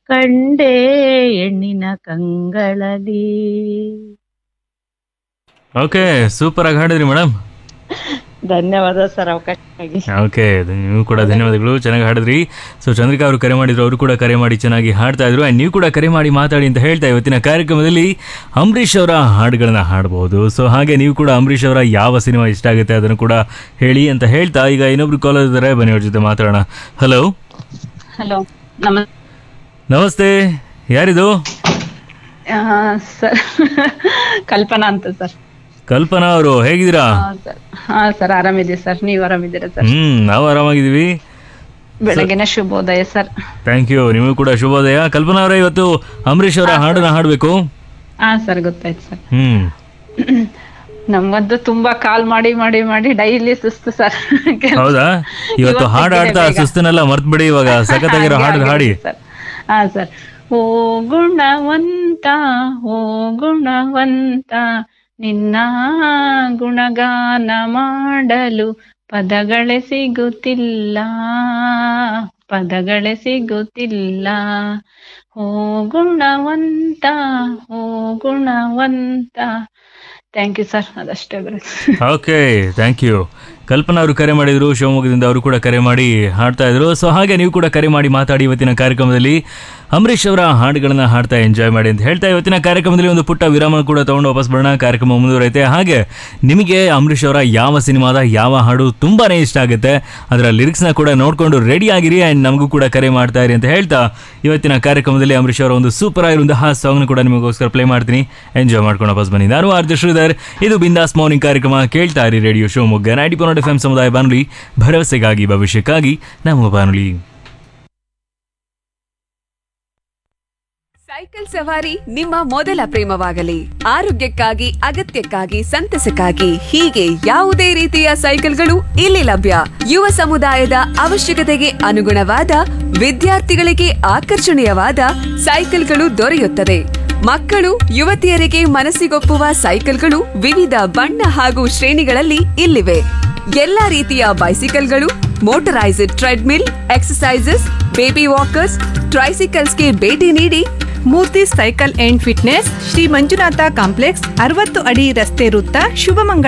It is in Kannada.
ಕಂಡೆ ಹೆಣ್ಣಿನ ಕಂಗಳಲ್ಲಿ ಓಕೆ ಸೂಪರ್ ಆಗಿ ಹಾಡಿದ್ರಿ ಮೇಡಮ್ ಧನ್ಯವಾದ ಸರ್ ಅವಕಾಶಕ್ಕಾಗಿ ಓಕೆ ನೀವು ಕೂಡ ಧನ್ಯವಾದಗಳು ಚೆನ್ನಾಗಿ ಹಾಡಿದ್ರಿ ಸೊ ಚಂದ್ರಿಕಾ ಅವರು ಕರೆ ಮಾಡಿದ್ರು ಅವರು ಕೂಡ ಕರೆ ಮಾಡಿ ಚೆನ್ನಾಗಿ ಹಾಡ್ತಾ ಇದ್ರು ಆ್ಯಂಡ್ ನೀವು ಕೂಡ ಕರೆ ಮಾಡಿ ಮಾತಾಡಿ ಅಂತ ಹೇಳ್ತಾ ಇವತ್ತಿನ ಕಾರ್ಯಕ್ರಮದಲ್ಲಿ ಅಂಬರೀಷ್ ಅವರ ಹಾಡುಗಳನ್ನ ಹಾಡಬಹುದು ಸೊ ಹಾಗೆ ನೀವು ಕೂಡ ಅಂಬರೀಷ್ ಅವರ ಯಾವ ಸಿನಿಮಾ ಇಷ್ಟ ಆಗುತ್ತೆ ಅದನ್ನು ಕೂಡ ಹೇಳಿ ಅಂತ ಹೇಳ್ತಾ ಈಗ ಇನ್ನೊಬ್ರು ಕಾಲರ್ ಇದ್ದಾರೆ ಬನ್ನಿ ಅವ್ರ ಜೊತೆ ಮಾತಾಡೋಣ ಹಲೋ ಹಲೋ ನಮ ನಮಸ್ತೆ ಯಾರಿದು ಸರ್ ಕಲ್ಪನಾ ಅಂತ ಸರ್ ಕಲ್ಪನಾ ಅವರು ಹೇಗಿದ್ದೀರಾ ಸರ್ ಹಾ ಸರ್ ಆರಾಮಿದ್ದೀವಿ ಸರ್ ನೀವು ಆರಾಮಿದ್ದೀರಾ ಸರ್ ಹ್ಮ್ ನಾವು ಆರಾಮಾಗಿದ್ದೀವಿ ಬೆಳಗಿನ ಶುಭೋದಯ ಸರ್ ಥ್ಯಾಂಕ್ ಯು ನಿಮಗೂ ಕೂಡ ಶುಭೋದಯ ಕಲ್ಪನಾ ಅವರೇ ಇವತ್ತು ಅಂಬರೀಷ್ ಅವರ ಹಾಡನ್ನ ಹಾಡಬೇಕು ಹಾ ಸರ್ ಗೊತ್ತಾಯ್ತು ಸರ್ ಹ್ಮ್ ನಮ್ಮದ್ದು ತುಂಬಾ ಕಾಲ್ ಮಾಡಿ ಮಾಡಿ ಮಾಡಿ ಡೈಲಿ ಸುಸ್ತು ಸರ್ ಹೌದಾ ಇವತ್ತು ಹಾಡು ಹಾಡ್ತಾ ಸುಸ್ತನೆಲ್ಲ ಮರ್ತ್ಬಿಡಿ ಇವಾಗ ಸಖತ್ತಾಗಿರೋ ಹಾಡು ಹಾಡಿ ಸರ್ ಹಾ ಸರ್ ಓ ಗುಣವಂತ ಓ ಗುಣವಂತ ನಿನ್ನ ಗುಣಗಾನ ಮಾಡಲು ಪದಗಳೇ ಸಿಗುತ್ತಿಲ್ಲ ಪದಗಳೇ ಸಿಗುತ್ತಿಲ್ಲ ಓ ಗುಣವಂತ ಓ ಗುಣವಂತ ಥ್ಯಾಂಕ್ ಯು ಸರ್ ಅದಷ್ಟೇ ಬರುತ್ತೆ ಓಕೆ ಥ್ಯಾಂಕ್ ಯು ಕಲ್ಪನಾ ಅವರು ಕರೆ ಮಾಡಿದ್ರು ಶಿವಮೊಗ್ಗದಿಂದ ಅವರು ಕೂಡ ಕರೆ ಮಾಡಿ ಹಾಡ್ತಾ ಇದ್ರು ಸೊ ಹಾಗೆ ನೀವು ಕೂಡ ಕರೆ ಮಾಡಿ ಮಾತಾಡಿ ಇವತ್ತಿನ ಕಾರ್ಯಕ್ರಮದಲ್ಲಿ ಅಂಬರೀಷ್ ಅವರ ಹಾಡುಗಳನ್ನ ಹಾಡ್ತಾ ಎಂಜಾಯ್ ಮಾಡಿ ಅಂತ ಹೇಳ್ತಾ ಇವತ್ತಿನ ಕಾರ್ಯಕ್ರಮದಲ್ಲಿ ಒಂದು ಪುಟ್ಟ ವಿರಾಮ ಕೂಡ ತಗೊಂಡು ವಾಪಸ್ ಬರೋಣ ಕಾರ್ಯಕ್ರಮ ಮುಂದುವರೈತೆ ಹಾಗೆ ನಿಮಗೆ ಅಂಬರೀಷ್ ಅವರ ಯಾವ ಸಿನಿಮಾದ ಯಾವ ಹಾಡು ತುಂಬಾನೇ ಇಷ್ಟ ಆಗುತ್ತೆ ಅದರ ಲಿರಿಕ್ಸ್ನ ಕೂಡ ನೋಡ್ಕೊಂಡು ರೆಡಿ ಆಗಿರಿ ಆ್ಯಂಡ್ ನಮಗೂ ಕೂಡ ಕರೆ ಮಾಡ್ತಾ ಇರಿ ಅಂತ ಹೇಳ್ತಾ ಇವತ್ತಿನ ಕಾರ್ಯಕ್ರಮದಲ್ಲಿ ಅಂಬರೀಷ್ ಅವರ ಒಂದು ಸೂಪರ್ ಆಗಿರುವಂತಹ ಸಾಂಗ್ನ ಕೂಡ ನಿಮಗೋಸ್ಕರ ಪ್ಲೇ ಮಾಡ್ತೀನಿ ಎಂಜಾಯ್ ಮಾಡ್ಕೊಂಡು ವಾಪಸ್ ಬನ್ನಿ ನಾನು ಆರ್ಜ ಶ್ರೀಧರ್ ಇದು ಬಿಂದಾಸ್ ಮಾರ್ನಿಂಗ್ ಕಾರ್ಯಕ್ರಮ ಕೇಳ್ತಾ ಇರಿ radio Shivamogga ninety point eight F M ಸಮುದಾಯ ಬಾನುಲಿ ಭರವಸೆಗಾಗಿ ಭವಿಷ್ಯಕ್ಕಾಗಿ ನಮ್ಮ ಬಾನುಲಿ ಸೈಕಲ್ ಸವಾರಿ ನಿಮ್ಮ ಮೊದಲ ಪ್ರೇಮವಾಗಲಿ ಆರೋಗ್ಯಕ್ಕಾಗಿ ಅಗತ್ಯಕ್ಕಾಗಿ ಸಂತಸಕ್ಕಾಗಿ ಹೀಗೆ ಯಾವುದೇ ರೀತಿಯ ಸೈಕಲ್ಗಳು ಇಲ್ಲಿ ಲಭ್ಯ ಯುವ ಸಮುದಾಯದ ಅವಶ್ಯಕತೆಗೆ ಅನುಗುಣವಾದ ವಿದ್ಯಾರ್ಥಿಗಳಿಗೆ ಆಕರ್ಷಣೀಯವಾದ ಸೈಕಲ್ಗಳು ದೊರೆಯುತ್ತದೆ ಮಕ್ಕಳು ಯುವತಿಯರಿಗೆ ಮನಸ್ಸಿಗೊಪ್ಪುವ ಸೈಕಲ್ಗಳು ವಿವಿಧ ಬಣ್ಣ ಹಾಗೂ ಶ್ರೇಣಿಗಳಲ್ಲಿ ಇಲ್ಲಿವೆ ಎಲ್ಲಾ ರೀತಿಯ ಬೈಸಿಕಲ್ಗಳು motorised treadmill exercises baby walkers ಟ್ರೈಸಿಕಲ್ಸ್ಗೆ ಭೇಟಿ ನೀಡಿ Murthy cycle and fitness Shri Manjunatha complex ಅರವತ್ತು ಅಡಿ ರಸ್ತೆ ವೃತ್ತ ಶುಭಮಂಗಳ